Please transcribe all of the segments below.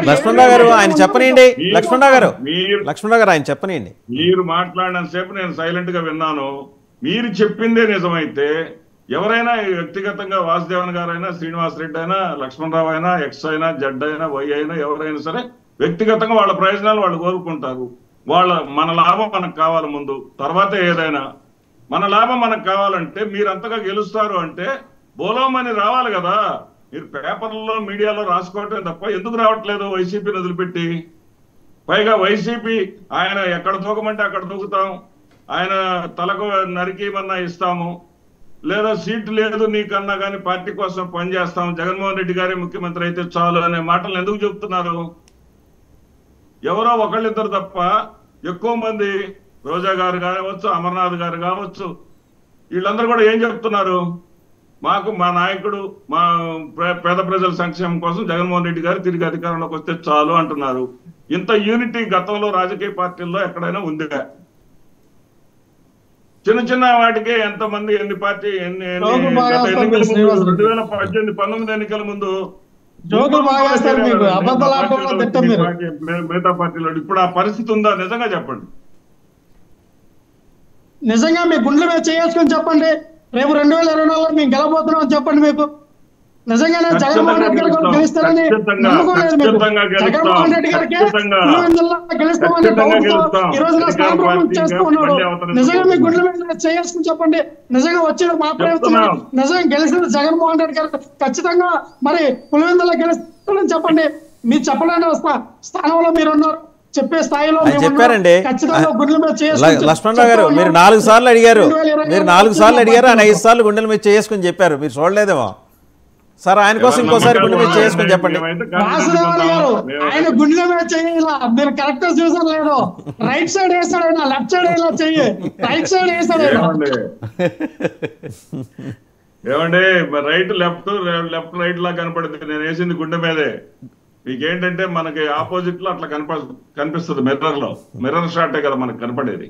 లక్ష్మణరావు గారు ఆయన చెప్పనీయండి మీరు- లక్ష్మణరావు గారు మీరు లక్ష్మణరావు గారు ఆయన చెప్పనీయండి మీరు మాట్లాడినంతసేపు నేను సైలెంట్ గా విన్నాను మీరు చెప్పిందే నిజమైతే ఎవరైనా వ్యక్తిగతంగా వాసుదేవన్ గారైనా శ్రీనివాస్ రెడ్డి అయినా లక్ష్మణరావు అయినా ఎక్స్ అయినా జడ్ అయినా వై అయినా ఎవరైనా సరే వ్యక్తిగతంగా వాళ్ళ ప్రయోజనాలు వాళ్ళు కోరుకుంటారు వాళ్ళ మన లాభం మనకు కావాలి ముందు తర్వాత ఏదైనా మన లాభం మనకు కావాలంటే మీరు అంతగా గెలుస్తారు అంటే బోలోమని రావాలి కదా మీరు పేపర్లలో మీడియాలో రాసుకోవటం తప్ప ఎందుకు రావట్లేదు వైసీపీని వదిలిపెట్టి పైగా వైసీపీ ఆయన ఎక్కడ తూకమంటే అక్కడ తూకుతాం ఆయన తలకు నరికేమన్నా ఇస్తాము లేదా సీట్ లేదు నీకన్నా కానీ పార్టీ కోసం పనిచేస్తాం జగన్మోహన్ రెడ్డి గారే ముఖ్యమంత్రి అయితే చాలు అనే మాటలు ఎందుకు చెప్తున్నారు ఎవరో ఒకళ్ళిద్దరు తప్ప ఎక్కువ మంది రోజా గారు కావచ్చు అమర్నాథ్ గారు కావచ్చు వీళ్ళందరూ కూడా ఏం చెప్తున్నారు మాకు మా నాయకుడు మా ప్ర- పేద ప్రజల సంక్షేమం కోసం జగన్మోహన్ రెడ్డి గారు తిరిగి అధికారంలోకి వస్తే చాలు అంటున్నారు ఇంత యూనిటీ గతంలో రాజకీయ పార్టీల్లో ఎక్కడైనా ఉందిగా చిన్న చిన్న వాటికే ఎంత మంది ఎన్ని పార్టీ ఎన్ని ఎన్ని- జోకులు బాగా గత వేస్తారు ఎన్నికల మీరు ముందు శ్రీనివాస్ రెండు వేల పద్దెనిమిది పంతొమ్మిది ఎన్నికల ముందు జోకులు బాగా వేస్తారు మీకు. మిగతా అబద్ధాలు ఆడటంలో పార్టీలో తిట్టం మీరు. పార్టీ- మిగతా పార్టీలో ఇప్పుడు ఆ పరిస్థితి ఉందా నిజంగా చెప్పండి నిజంగా మీ గుండెల మీద చేసుకొని చెప్పండి రేపు రెండు వేల ఇరవై నాలుగులో మేము గెలబోతున్నాం అని చెప్పండి మీకు నిజంగానే జగన్మోహన్ రెడ్డి గారు కూడా గెలుస్తారని ఖచ్చితంగా, నమ్మకం లేదు మీకు ఖచ్చితంగా గెలుస్తాం. జగన్మోహన్ రెడ్డి గారికి ఖచ్చితంగా. పులివెందులలో గెలుస్తామని ఖచ్చితంగా డౌట్తో గెలుస్తాం. ఈ రోజు నా అధికార స్థానం పార్టీ చేస్తూ ఇంకా ఉన్నాడు మళ్ళీ అవతల నిజంగా మీ నుంచి గుండెల మీద చేసుకుని చెప్పండి నిజంగా వచ్చిన మా ప్రభుత్వం చెప్తున్నాం. నిజంగా గెలిచిన జగన్మోహన్ రెడ్డి గారు ఖచ్చితంగా మరి పులివెందులో గెలుస్తారని చెప్పండి మీరు చెప్పలేని స్థా- స్థానంలో మీరు ఉన్నారు చెప్పే స్థాయిలో ఆయన మేము ఉన్నాం. చెప్పారండి ఖచ్చితంగా గుండెల మీద ల- చేసుకుని లక్ష్మణరావు గారు చెప్తా మీరు ఉన్నాం. నాలుగు సార్లు అడిగారు 2024 మీరు నాలుగు సార్లు అడిగారు ఆయన ఐదు సార్లు గుండెల మీద చేసుకుని చెప్పారు మీరు చూడలేదేమో సార్ ఆయన కోసం ఇంకోసారి గుండె మీద చేసుకుని చెప్పండి వాసుదేవన్ గారు ఆయన గుండెల మీద చెయ్యాల మీరు కరెక్ట్ చూసారు లేదు రైట్ సైడ్ వేస్తాడు ఆయన లెఫ్ట్ సైడ్ ఇలా చెయ్యి రైట్ సైడ్ వేస్తాడు ఆయన ఏమండి ఏమండి రైట్ లెఫ్ట్ లెఫ్ట్ రైట్ లా కనపడుతుంది నేను వేసింది గుండె మీదే మీకేంటంటే మనకి ఆపోజిట్ లో అట్లా కనప కనిపిస్తుంది మిర్రర్ లో మిర్రర్ షాటే కదా మనకు కనపడేది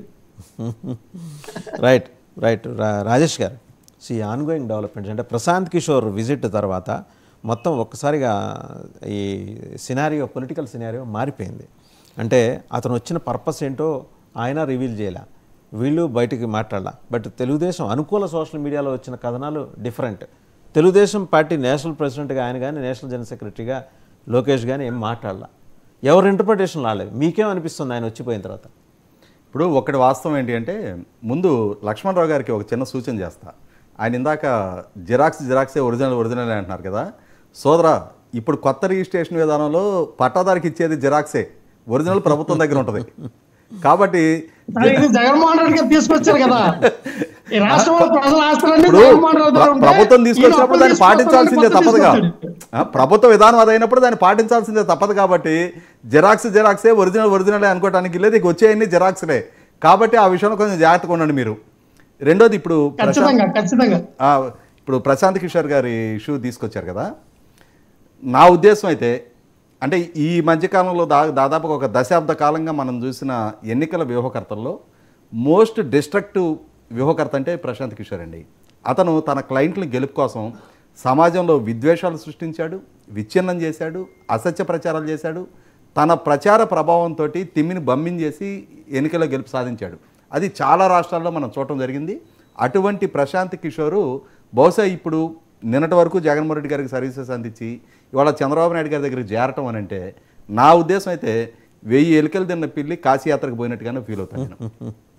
రైట్ రైట్ రా- రాజేష్ గారు సి ఆన్గోయింగ్ డెవలప్మెంట్స్ అంటే ప్రశాంత్ కిషోర్ విజిట్ తర్వాత మొత్తం ఒక్కసారిగా ఈ సినారియో పొలిటికల్ సినారియో మారిపోయింది అంటే అతను వచ్చిన పర్పస్ ఏంటో ఆయన రివీల్ చేయలే వీళ్ళు బయటికి మాట్లాడాల బట్ తెలుగుదేశం అనుకూల సోషల్ మీడియాలో వచ్చిన కథనాలు డిఫరెంట్ తెలుగుదేశం పార్టీ నేషనల్ ప్రెసిడెంట్గా ఆయన కానీ నేషనల్ జనరల్ సెక్రటరీగా లోకేష్ కానీ ఏం మాట్లాడాల ఎవరి ఇంటర్ప్రిటేషన్ రాలేదు మీకేం అనిపిస్తుంది ఆయన వచ్చిపోయిన తర్వాత ఇప్పుడు ఒకటి వాస్తవం ఏంటి అంటే ముందు లక్ష్మణరావు గారికి ఒక చిన్న సూచన చేస్తా ఆయన ఇందాక జిరాక్స్ జిరాక్సే ఒరిజినల్ ఒరిజినల్ అంటున్నారు కదా సోదరా ఇప్పుడు కొత్త రిజిస్ట్రేషన్ విధానంలో పట్టాదారికి ఇచ్చేది జిరాక్సే ఒరిజినల్ ప్రభుత్వం దగ్గర ఉంటుంది కాబట్టి మరి ఇది జగన్మోహన్ రెడ్డి గారు తీసుకొచ్చారు కదా ఈ రాష్ట్రంలో ప్రజల ఆస్తులన్నీ ఇప్పుడు జగన్మోహన్ రెడ్డి దగ్గర ప్ర- ఉంటే ప్రభుత్వం ఈయన తీసుకొచ్చినప్పుడు అప్పులు దాన్ని తీసుకొస్తారని పాటించాల్సిందే కొత్త తప్పదుగా తీసుకొచ్చాడు. ఆ, ప్రభుత్వ విధానం అదైనప్పుడు దాన్ని పాటించాల్సిందే తప్పదు కాబట్టి జిరాక్స్ జిరాక్సే ఒరిజినల్ ఒరిజినలే అనుకోవడానికి లేదు ఇక వచ్చేయన్ని జిరాక్స్లే కాబట్టి ఆ విషయంలో కొంచెం జాగ్రత్తగా ఉండండి మీరు రెండోది ఇప్పుడు ప్రశాంత్ ఖచ్చితంగా ఖచ్చితంగా ఆ, ఇప్పుడు ప్రశాంత్ కిషోర్ గారి ఇష్యూ తీసుకొచ్చారు కదా నా ఉద్దేశం అయితే అంటే ఈ మధ్యకాలంలో దా దాదాపుగా ఒక దశాబ్ద కాలంగా మనం చూసిన ఎన్నికల వ్యూహకర్తల్లో మోస్ట్ డిస్ట్రక్టివ్ వ్యూహకర్త అంటే ప్రశాంత్ కిషోర్ అండి అతను తన క్లయింట్ల గెలుపు కోసం సమాజంలో విద్వేషాలు సృష్టించాడు విచ్ఛిన్నం చేశాడు అసత్య ప్రచారాలు చేశాడు తన ప్రచార ప్రభావంతో తిమ్మిని బమ్మించేసి ఎన్నికల్లో గెలుపు సాధించాడు అది చాలా రాష్ట్రాల్లో మనం చూడటం జరిగింది అటువంటి ప్రశాంత్ కిషోరు బహుశా ఇప్పుడు నిన్నటి వరకు జగన్మోహన్ రెడ్డి గారికి సర్వీసెస్ అందించి ఇవాళ చంద్రబాబు నాయుడు గారి దగ్గరికి చేరటం అని అంటే నా ఉద్దేశం అయితే వెయ్యి ఎలుకలు తిన్న పిల్లి కాశీయాత్రకు పోయినట్టుగానే ఫీల్ అవుతాను నేను